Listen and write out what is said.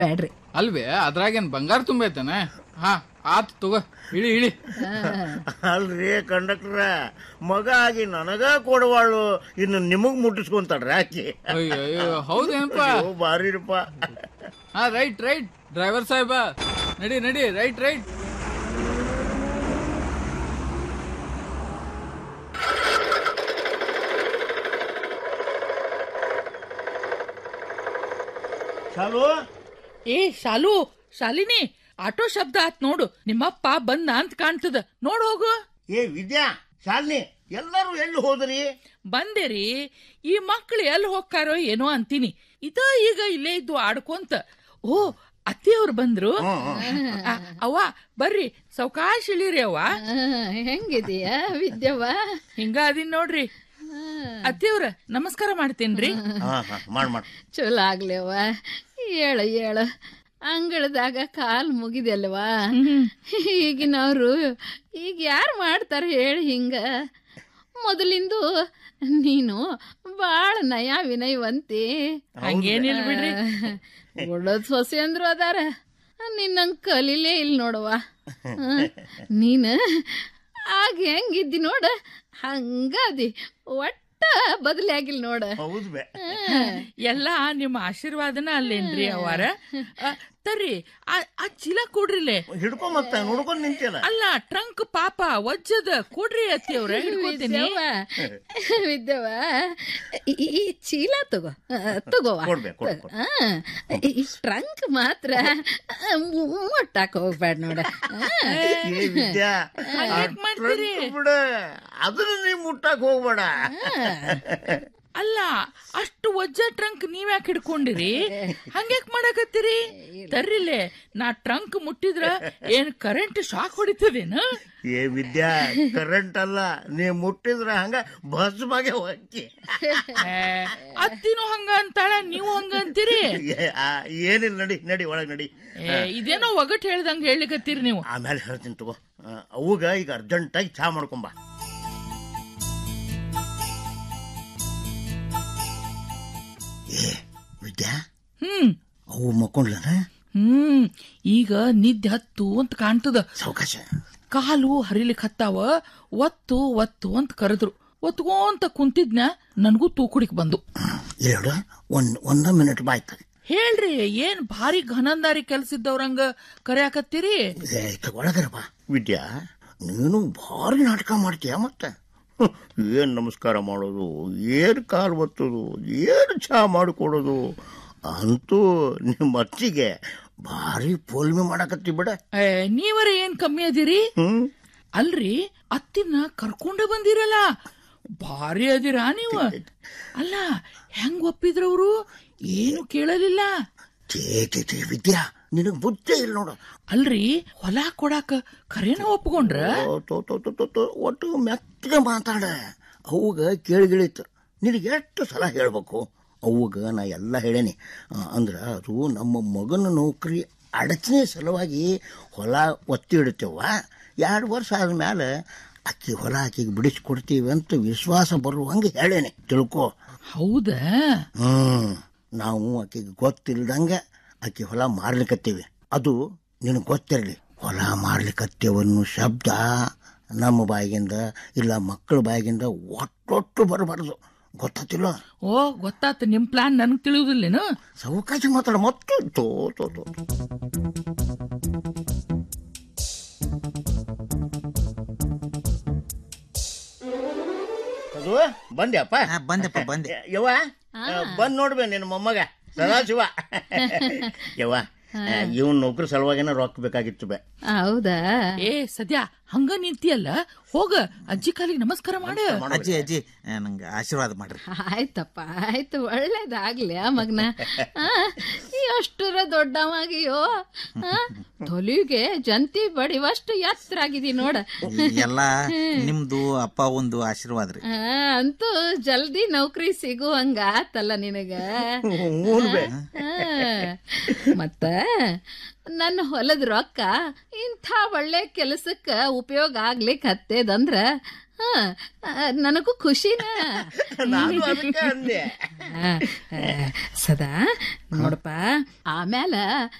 ಬೇಡ್ರಿ ಅಲ್ವೇ ಅದ್ರಾಗೇನ್ ಬಂಗಾರ ತುಂಬೈತಾನೆ ಹಾ ಆತ್ ತಗೋ ಇಳಿ ಇಳಿ ಅಲ್ರಿ ಕಂಡಕ್ಟ್ರ ಮಗ ಆಗಿ ನನಗ ಕೊಡವಾಳು ಇನ್ನು ನಿಮಗ್ ಮುಟ್ಟಿಸ್ಕೊಂತಾಳ್ರಿ ಆಕಿ ಅಯ್ಯೋ ಅಯ್ಯೋ ಹೌದೇನಪ್ಪ ಅಯ್ಯೋ, ಬಾರಿರಪ್ಪ ಹಾ ರೈಟ್ ರೈಟ್ ಡ್ರೈವರ್ ಸಾಹೇಬ ನಡಿ ನಡಿ ರೈಟ್ ರೈಟ್ ಚಾಲು ಏ ಶಾಲು ಶಾಲಿನಿ ಆಟೋ ಶಬ್ದ ಆತ್ ನೋಡು ನಿಮ್ಮಪ್ಪ ಬಂದ ಅಂತ ಕಾಣ್ತದ ನೋಡ್ ಹೋಗು ಏ ವಿದ್ಯಾ ಶಾಲಿನಿ ಎಲ್ಲರೂ ಎಲ್ಲಿ ಹೋದ್ರಿ ಬಂದೇರಿ ಈ ಮಕ್ಳು ಎಲ್ಲಿ ಹೋಗ್ತಾರೋ ಏನೋ ಅಂತೀನಿ ಇದ ಈಗ ಇಲ್ಲೇ ಇದ್ದು ಆಡ್ಕೊಂತ ಓ ಅತ್ತಿಯವ್ರು ಬಂದ್ರು ಆ, ಅವ್ವ ಬರ್ರಿ ಸೌಕಾಶ್ ಇಳಿರಿ ಅವ್ವ ಹೆಂಗಿದೀಯ ವಿದ್ಯವ್ವ ಹಿಂಗ ಅದಿನ್ ನೋಡ್ರಿ ಅತ್ತಿಯವ್ರ ನಮಸ್ಕಾರ ಮಾಡ್ತೇನ್ರಿ ಹಾ ಹಾ ಮಾಡ್ ಮಾಡ್ ಚಲೋ ಆಗ್ಲೇವ ಹೇಳು ಹೇಳು ಅಂಗಳದಾಗ ಕಾಲ್ ಮುಗಿದಲ್ವಾ ಈಗಿನವ್ರು ಈಗ ಯಾರು ಮಾಡ್ತಾರೆ ಹೇಳಿ ಹಿಂಗ ಮೊದಲಿಂದು ನೀನು ಬಾಳ ನಯ ವಿನಯವಂತಿ ಹಂಗೇನಿಲ್ಲ ಬಿಡ್ರಿ ಒಳ್ಳದ್ ಸೊಸೆ ಅಂದ್ರು ಅದಾರ ನಿನ್ನಂಗ್ ಕಲೀಲೇ ಇಲ್ಲ ನೋಡವ್ವ ಹ್ಮ್. ನೀನ್ ಆಗ ಹೆಂಗಿದ್ದಿ ನೋಡ ಹಂಗದಿ ಒಟ್ಟ ಬದಲಿ ಆಗಿಲ್ಲ ನೋಡ ಹೌದ್ ಬೇ ಎಲ್ಲಾ ನಿಮ್ಮ ಆಶೀರ್ವಾದನ ಅಲ್ಲೇನ್ರಿ ಅವಾರ ಆ, ತರ್ರಿ ಆ- ಆ ಚೀಲ ಕೊಡ್ರಿಲೆ ಹಿಡ್ಕೊ ಮತ್ತ ನೋಡ್ಕೊಂಡ್ ನಿಂತಿಯಲ್ಲ ಅಲ್ಲ ಟ್ರಂಕ್ ಪಾಪ ವಜ್ಜದ ಕೊಡ್ರಿ ಅತ್ತಿಯವ್ರ ಹಿಡ್ಕೊತೀನಿ ವಿದ್ಯವ್ವ ವಿದ್ಯವ್ವ ಈ- ಈ- ಈ ಚೀಲ ತಗೋ ಆ, ತಗೋವ ಕೊಡ್ಬೇಕು, ಕೊಡು, ಕೊಡು. ಆ, ಈ ಟ್ರಂಕ್ ಮಾತ್ರ ಮುಟ್ಟಾಕ ಹೋಗ್ಬೇಡ ನೋಡ ಆ. ಏ ವಿದ್ಯಾ ಹಂಗ್ಯಾಕ್ ಮಾಡ್ತೀರಿ? ಟ್ರಂಕ್ ಬಿಡ ಅದನ್ನ ನೀ ಮುಟ್ಟಕ್ ಹೋಗ್ಬೇಡ ಅಲ್ಲ ಅಷ್ಟು ವಜ್ಜ ಟ್ರಂಕ್ ನೀವ್ ಯಾಕೆ ಹಿಡ್ಕೊಂಡಿರಿ ಹಂಗ್ಯಾಕ್ ಮಾಡಕತ್ತೀರಿ ತರ್ರಿಲೆ ನಾ ಟ್ರಂಕ್ ಮುಟ್ಟಿದ್ರ ಏನ್ ಕರೆಂಟ್ ಶಾಕ್ ಹೊಡಿತದೇನ ಏ ವಿದ್ಯಾ ಕರೆಂಟ್ ಅಲ್ಲ ನೀ ಮುಟ್ಟಿದ್ರ ಹಂಗ ಬಸ್ ಬಗ್ಗೆ ಹೋಗಿ ಅತ್ತಿನೂ ಹಂಗ ಅಂತಾಳ ನೀವು ಹಂಗ ಅಂತೀರಿ ಏನಿಲ್ಲ ನಡಿ ನಡಿ ಒಳಗ್ ನಡಿ ಏ, ಇದೇನೋ ಒಗಟ್ ಹೇಳ್ದಂಗ ಹೇಳಿಕತ್ತೀರಿ ನೀವು ಆಮೇಲೆ ಹೇಳ್ತೀನಿ ತಗೋ ಆ, ಅವುಗ ಈಗ ಅರ್ಜೆಂಟಾಗಿ ಚಾ ಮಾಡ್ಕೊಂಬ ಏ ವಿದ್ಯಾ ಹ್ಮ್ ಅವು ಮಕ್ಕೊಂಡ್ಲನ ಹ್ಮ್ ಈಗ ನಿದ್ದೆ ಹತ್ತು ಅಂತ ಕಾಣ್ತದ ಸಾವಕಾಶ ಕಾಲು ಹರಿಲಿಕ್ ಹತ್ತಾವ ಒತ್ತು ಒತ್ತು ಅಂತ ಕರೆದ್ರು ಒತ್ಕೊಂತ ಕುಂತಿದ್ನ ನನಗೂ ತೂಕುಡಿಕ್ ಬಂದು ಎರಡು ಒಂದ್ ಒಂದ ಮಿನಿಟ್ ಬಾಯ್ತ ಹೇಳ್ರಿ ಏನ್ ಭಾರಿ ಘನಂದಾರಿ ಕೆಲ್ಸಿದ್ದವ್ರಂಗ ಕರೆಯಾಕತ್ತೀರಿ ಒಳಗರಪ್ಪ ವಿದ್ಯಾ ನೀನು ಭಾರಿ ನಾಟಕ ಮಾಡ್ತೀಯ ಮತ್ತೆ ಹ್ಮ್, ಏನ್ ನಮಸ್ಕಾರ ಮಾಡೋದು ಏನ್ ಕಾಲ್ ಒತ್ತೋದು ಏನ್ ಚಹಾ ಮಾಡಿಕೊಡೋದು ಅಂತೂ ನಿಮ್ಮ ಅತ್ತಿಗೆ ಭಾರಿ ಪೋಲ್ಮೆ ಮಾಡಕತ್ತಿ ಬಿಡ ಏ, ನೀವರ ಏನ್ ಕಮ್ಮಿ ಅದಿರಿ ಹ್ಮ್ ಅಲ್ರಿ ಅತ್ತಿನ ಕರ್ಕೊಂಡ ಬಂದಿರಲ್ಲ ಭಾರಿ ಅದಿರಾ ನೀವು ಅಲ್ಲ ಹೆಂಗ್ ಒಪ್ಪಿದ್ರವ್ರು ಏನು ಕೇಳಲಿಲ್ಲ ಛೇ ಛೇ ಛೇ ವಿದ್ಯಾ ನಿನಗ್ ಬುದ್ಧಿ ಇಲ್ಲ ನೋಡು ಅಲ್ರಿ ಹೊಲ ಕೊಡಾಕ ಖರೇನ ಒಪ್ಕೊಂಡ್ರ ಓ, ತೋ, ತೋ, ತೋ, ತೋ, ತೋ, ಒಟ್ಟು ಮೆತ್ತಗೆ ಮಾತಾಡ ಅವಾಗ ಕೇಳಿಗಿಳಿತು ನಿನಗೆ ಎಷ್ಟು ಸಲ ಹೇಳ್ಬೇಕು ಅವಾಗ ನಾ ಎಲ್ಲ ಹೇಳೇನಿ ಆ, ಅಂದ್ರ ಅದು ನಮ್ಮ ಮಗನ ನೌಕರಿ ಅಡಚಣೆ ಸಲುವಾಗಿ ಹೊಲ ಒತ್ತಿ ಇಡ್ತೇವ ಎರಡು ವರ್ಷ ಆದ್ಮೇಲೆ ಅಕ್ಕಿ ಹೊಲ ಆಕಿಗೆ ಬಿಡಿಸ್ಕೊಡ್ತೀವಿ ಅಂತ ವಿಶ್ವಾಸ ಬರುವಂಗೆ ಹೇಳೇನಿ ತಿಳ್ಕೊ ಹೌದಾ ಹ್ಮ್ ನಾವು ಆಕೆಗೆ ಗೊತ್ತಿಲ್ದಂಗ ಆಕೆ ಹೊಲ ಮಾರ್ಲಿಕತ್ತೀವಿ ಅದು ನಿನಗೆ ಗೊತ್ತಿರಲಿ ಹೊಲ ಮಾರ್ಲಿಕತ್ತೇವನ್ನು ಶಬ್ದ ನಮ್ಮ ಬಾಯಿಗಿಂದ ಇಲ್ಲ ಮಕ್ಕಳ ಬಾಯಿಗಿಂದ ಒಟ್ಟೊಟ್ಟು ಬರಬಾರ್ದು ಗೊತ್ತಾತಿಲ್ಲ ಓ ಗೊತ್ತಾತ ನಿಮ್ ಪ್ಲಾನ್ ನನಗ್ ತಿಳಿಯುದಿಲ್ಲೇನು ಸಾವಕಾಶ ಮಾತಾಡ ಮತ್ತೆ ತೋ ತೋ ತೋ ಅದು ಬಂದ್ಯಪ್ಪ ಹಾ, ಬಂದೆಪ್ಪ ಬಂದೆ ಯವ್ವ ಬಂದ್ ನೋಡ್ಬೇ ನಿನ್ನ ಮೊಮ್ಮಗ ಸದಾಶಿವ ಯವ್ವ ಇವನ್ ನೌಕರಿ ಸಲುವಾಗಿನ ರೊಕ್ಕ ಬೇಕಾಗಿತ್ತು ಬೇ ಹೌದಾ ಏ ಸದ್ಯ ಹಂಗ ನಿಂತಿಯಲ್ಲ ಹೋಗ ಅಜ್ಜಿ ಕಾಲಿಗೆ ನಮಸ್ಕಾರ ಮಾಡ ಅಜ್ಜಿ ಅಜ್ಜಿ ಆ, ನಂಗೆ ಆಶೀರ್ವಾದ ಮಾಡ್ರಿ ಆಯ್ತಪ್ಪ ಆಯ್ತು ಒಳ್ಳೇದಾಗ್ಲಿ ಆ ಮಗ್ನ ಆ, ಎಷ್ಟರ ದೊಡ್ಡವಾಗಿಯೋ ಆ, ತೊಲಿಗೆ ಜಂತಿ ಬಡಿವಷ್ಟು ಎತ್ತರಾಗಿದಿ ನೋಡ ಎಲ್ಲ ನಿಮ್ದು ಅಪ್ಪ ಒಂದು ಆಶೀರ್ವಾದ ರೀ ಆ, ಅಂತೂ ಜಲ್ದಿ ನೌಕರಿ ಸಿಗುವಂಗ ಆತಲ್ಲ ನಿನಗ ಆ, ಮತ್ತ ನನ್ನ ಹೊಲದ ರೊಕ್ಕ ಇಂಥ ಒಳ್ಳೆ ಕೆಲಸಕ್ಕ ಉಪಯೋಗ ಆಗ್ಲಿಕ್ ಹತ್ತೇದಂದ್ರ ಹಾ ಆ, ನನಗೂ ಖುಷಿನ ನಾನು ಅದಕ್ಕೆ ಅಂದೆ ಆ, ಆ, ಸದಾ ನೋಡಪ್ಪ ಆಮ್ಯಾಲ